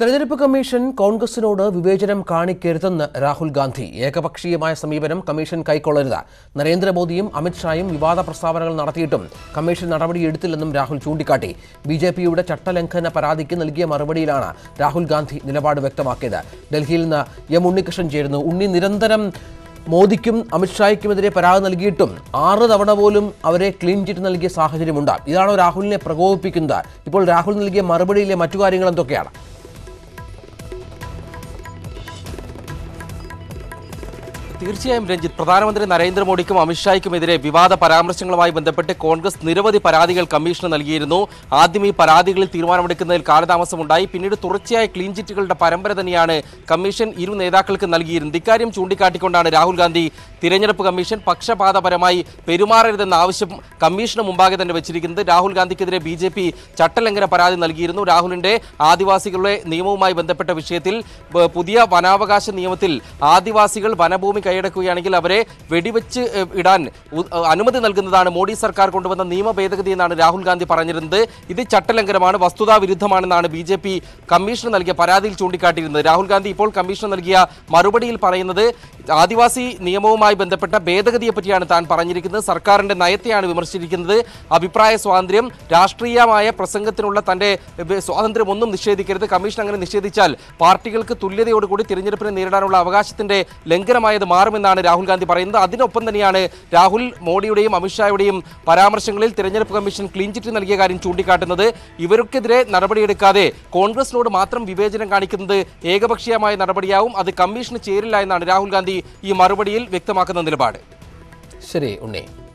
തെരഞ്ഞെടുപ്പ് കമ്മീഷൻ കോൺഗ്രസിനോട് വിവേചനം കാണിക്കരുതെന്ന് രാഹുൽ ഗാന്ധി ഏകപക്ഷീയമായ സമീപനം കമ്മീഷൻ കൈക്കൊള്ളരുത് നരേന്ദ്രമോദിയും അമിത്ഷായും വിവാദ പ്രസ്താവനകൾ നടത്തിയിട്ടും കമ്മീഷൻ നടപടിയെടുത്തില്ലെന്നും രാഹുൽ ചൂണ്ടിക്കാട്ടി ബി ജെ പിയുടെ ചട്ടലംഘന പരാതിക്ക് നൽകിയ മറുപടിയിലാണ് രാഹുൽ ഗാന്ധി നിലപാട് വ്യക്തമാക്കിയത് ഡൽഹിയിൽ നിന്ന് എം ഉണ്ണികൃഷ്ണൻ ചേരുന്നു ഉണ്ണി നിരന്തരം മോദിക്കും അമിത്ഷായ്ക്കുമെതിരെ പരാതി നൽകിയിട്ടും ആറ് തവണ പോലും അവരെ ക്ലീൻ ചിറ്റ് നൽകിയ സാഹചര്യമുണ്ട് ഇതാണോ രാഹുലിനെ പ്രകോപിപ്പിക്കുന്നത് ഇപ്പോൾ രാഹുൽ നൽകിയ മറുപടിയിലെ മറ്റു കാര്യങ്ങൾ എന്തൊക്കെയാണ് തീർച്ചയായും രഞ്ജിത്ത് പ്രധാനമന്ത്രി നരേന്ദ്രമോദിക്കും അമിത്ഷായ്ക്കുമെതിരെ വിവാദ പരാമർശങ്ങളുമായി ബന്ധപ്പെട്ട് കോൺഗ്രസ് നിരവധി പരാതികൾ കമ്മീഷന് നൽകിയിരുന്നു ആദ്യം ഈ പരാതികളിൽ തീരുമാനമെടുക്കുന്നതിൽ കാലതാമസമുണ്ടായി പിന്നീട് തുടർച്ചയായ ക്ലീൻ ചിറ്റുകളുടെ പരമ്പര തന്നെയാണ് കമ്മീഷൻ ഇരു നേതാക്കൾക്ക് നൽകിയിരുന്നത് ഇക്കാര്യം ചൂണ്ടിക്കാട്ടിക്കൊണ്ടാണ് രാഹുൽ ഗാന്ധി തിരഞ്ഞെടുപ്പ് കമ്മീഷൻ പക്ഷപാതപരമായി പെരുമാറരുതെന്ന ആവശ്യം കമ്മീഷന് മുമ്പാകെ തന്നെ വെച്ചിരിക്കുന്നത് രാഹുൽ ഗാന്ധിക്കെതിരെ ബി ജെ പി ചട്ടലംഘന പരാതി നൽകിയിരുന്നു രാഹുലിന്റെ ആദിവാസികളുടെ നിയമവുമായി ബന്ധപ്പെട്ട വിഷയത്തിൽ ബ- പുതിയ വനാവകാശ നിയമത്തിൽ ആദിവാസികൾ വനഭൂമി കൈയടക്കുകയാണെങ്കിൽ അവരെ വെടിവെച്ച് ഏഹ്, ഇടാൻ ഉ- അനുമതി നൽകുന്നതാണ് മോഡി സർക്കാർ കൊണ്ടുവന്ന നിയമ ഭേദഗതി എന്നാണ് രാഹുൽ ഗാന്ധി പറഞ്ഞിരുന്നത് ഇത് ചട്ടലംഘനമാണ് വസ്തുതാ വിരുദ്ധമാണെന്നാണ് ബി ജെ പി കമ്മീഷന് നൽകിയ പരാതിയിൽ ചൂണ്ടിക്കാട്ടിയിരുന്നത് രാഹുൽ ഗാന്ധി ഇപ്പോൾ കമ്മീഷൻ നൽകിയ മറുപടിയിൽ പറയുന്നത് ആദിവാസി നിയമവുമായി ബന്ധപ്പെട്ട ഭേദഗതിയെ പറ്റിയാണ് താൻ പറഞ്ഞിരിക്കുന്നത് സർക്കാരിന്റെ നയത്തെയാണ് വിമർശിച്ചിരിക്കുന്നത് അഭിപ്രായ സ്വാതന്ത്ര്യം രാഷ്ട്രീയമായ പ്രസംഗത്തിനുള്ള തന്റെ ഏഹ്, സ്വാതന്ത്ര്യം ഒന്നും നിഷേധിക്കരുത് കമ്മീഷൻ അങ്ങനെ നിഷേധിച്ചാൽ പാർട്ടികൾക്ക് തുല്യതയോടുകൂടി തിരഞ്ഞെടുപ്പിനെ നേരിടാനുള്ള അവകാശത്തിന്റെ ലംഘനമായത് മാറുമെന്നാണ് രാഹുൽ ഗാന്ധി പറയുന്നത് അതിനൊപ്പം തന്നെയാണ് രാഹുൽ മോഡിയുടെയും അമിത്ഷായുടെയും പരാമർശങ്ങളിൽ തിരഞ്ഞെടുപ്പ് കമ്മീഷൻ ക്ലീൻ ചിറ്റ് നൽകിയ കാര്യം ചൂണ്ടിക്കാട്ടുന്നത് ഇവർക്കെതിരെ നടപടിയെടുക്കാതെ കോൺഗ്രസിനോട് മാത്രം വിവേചനം കാണിക്കുന്നത് ഏകപക്ഷീയമായ നടപടിയാവും അത് കമ്മീഷന് ചേരില്ല എന്നാണ് രാഹുൽ ഗാന്ധി ഈ മറുപടിയിൽ വ്യക്തമാക്കുന്ന നിലപാട് ശരി ഉണ്ണി